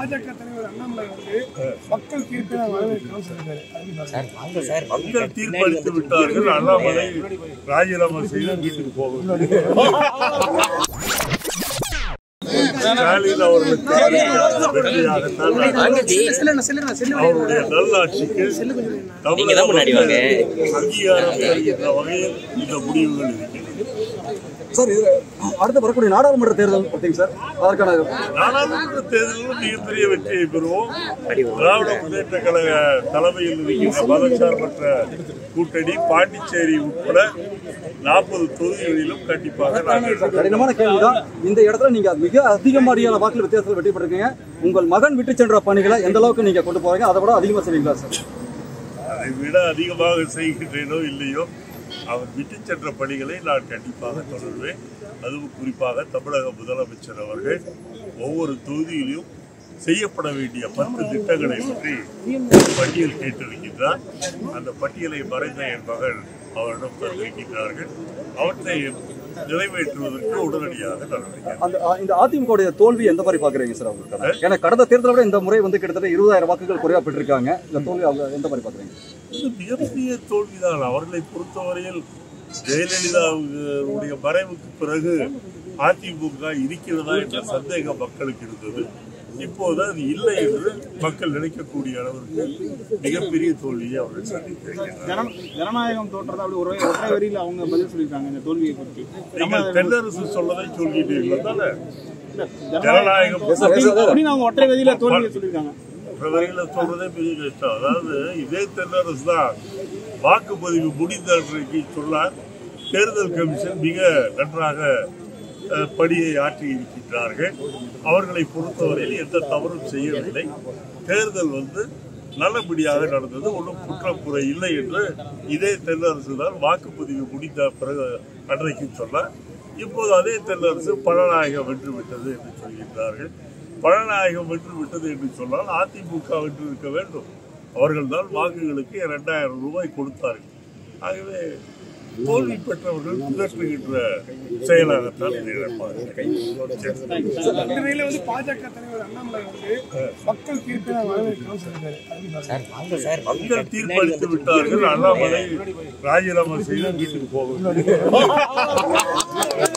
பாஜக தலைவர் அண்ணாமலை வந்து மக்கள் தீர்ப்பை நான் வரவேற்கிறோம்னு சொல்லியிருக்காரு அது சார் மக்கள் தீர்ப்பளித்து விட்டார்கள் அண்ணாமலை ராஜினாமா செய்து வீட்டுக்கு போக ஸ்டாலின் அவர்களுக்கு வெற்றியாகத்தான் நான் அவருடைய நல்லாட்சிக்கு தமிழக மக்கள் அங்கீகாரம் தருகின்ற வகையில் இந்த முடிவுகள் இருக்கிறது சார் இது அடுத்து வரக்கூடிய நாடாளுமன்ற தேர்தல் பார்த்தீங்க சார் அதற்கான நாடாளுமன்ற தேர்தலிலும் மிகப்பெரிய வெற்றியை பெறுவோம் திராவிட முன்னேற்ற கழக தலைமையில் இருக்கின்ற மதச்சார்பற்ற கூட்டணி பாண்டிச்சேரி உட்பட நாற்பது தொகுதிகளிலும் கண்டிப்பாக நாங்கள் கடினமான கேள்விதான் இந்த இடத்துல நீங்க மிக அதிகமாடியான வாக்குகள் வித்தியாசத்தில் வெற்றி பெற்றிருக்கீங்க உங்கள் மகன் விட்டு சென்ற பணிகளை எந்த அளவுக்கு நீங்க கொண்டு போறீங்க அதை விட அதிகமா செய்வீங்களா சார் அதை விட அதிகமாக செய்கின்றேனோ இல்லையோ அவர் விட்டு சென்ற பணிகளை நான் கண்டிப்பாக தொடர்வேன் அதுவும் குறிப்பாக தமிழக முதலமைச்சர் அவர்கள் ஒவ்வொரு தொகுதியிலும் செய்யப்பட வேண்டிய பத்து திட்டங்களை பற்றி பட்டியல் கேட்டிருக்கின்றார் அந்த பட்டியலை மறைந்த என் மகள் அவரிடம் தந்திருக்கின்றார்கள் அவற்றை நிறைவேற்றுவதற்கு உடனடியாக நடவடிக்கை அந்த அ, இந்த அதிமுக தோல்வி எந்த மாதிரி பாக்குறீங்க சார் அவங்களுக்கு ஏன்னா கடந்த தேர்தலை விட இந்த முறை வந்து கிட்டத்தட்ட இருபதாயிரம் வாக்குகள் குறைவா பெற்றிருக்காங்க இந்த தோல்வி அவங்க எந்த மாதிரி பாக்குறீங்க இது மிகப்பெரிய தோல்விதான் அவர்களை பொறுத்தவரையில் ஜெயலலிதாவுடைய மறைவுக்கு பிறகு அதிமுக இருக்கிறதா என்ற சந்தேகம் மக்களுக்கு இருந்தது இப்போது அது இல்லை என்று மக்கள் நினைக்கக்கூடிய அளவிற்கு மிகப்பெரிய தோல்வியை அவர்கள் சந்தித்திருக்கிறார்கள் ஜன- ஜனநாயகம் தோற்றதா அப்படி ஒரு ஒற்றை வரியில அவங்க பதில் சொல்லியிருக்காங்க இந்த தோல்வியை பற்றி நீங்கள் தென்னரசு சொல்லதை சொல்லிட்டீர்கள் தானே இல்ல, ஜனநாயகம் அப்படி- அப்படின்னு அவங்க ஒற்றை வரியில தோல்வியை சொல்லியிருக்காங்க பிரதரியில சொல்றதே பெரிய கஷ்டம் அதாவது இதே தென்னரசு தான் வாக்குப்பதிவு முடிந்த அன்றைக்கு சொன்னார் தேர்தல் கமிஷன் மிக நன்றாக அஹ், பணியை ஆற்றி இருக்கின்றார்கள் அவர்களை பொறுத்தவரையில் எந்த தவறும் செய்யவில்லை தேர்தல் வந்து நல்லபடியாக நடந்தது ஒன்றும் குற்றக்குறை இல்லை என்று இதே தென்னரசு தான் வாக்குப்பதிவு முடிந்த பிறகு அன்றைக்கு சொன்னார் இப்போது அதே தென்னரசு பணநாயகம் வென்று விட்டது என்று சொல்கின்றார்கள் பணநாயகம் வென்று விட்டது என்று சொன்னால் அதிமுக வென்று இருக்க வேண்டும் அவர்கள் தான் வாக்குகளுக்கு இரண்டாயிரம் ரூபாய் கொடுத்தார்கள் ஆகவே தோல்வி பெற்றவர்கள் பிதற்றுகின்ற செயலாகத்தான் இதை நான் பார்க்கிறேன். இந்த நிலையில வந்து பாஜக தலைவர் அண்ணாமலை வந்து மக்கள் தீர்ப்பை நான் வரவேற்கிறோம்னு சொல்லியிருக்காரு அது சார் மக்கள் தீர்ப்பளித்து விட்டார்கள் அண்ணாமலை ராஜினாமா செய்து வீட்டுக்கு போக வேண்டும்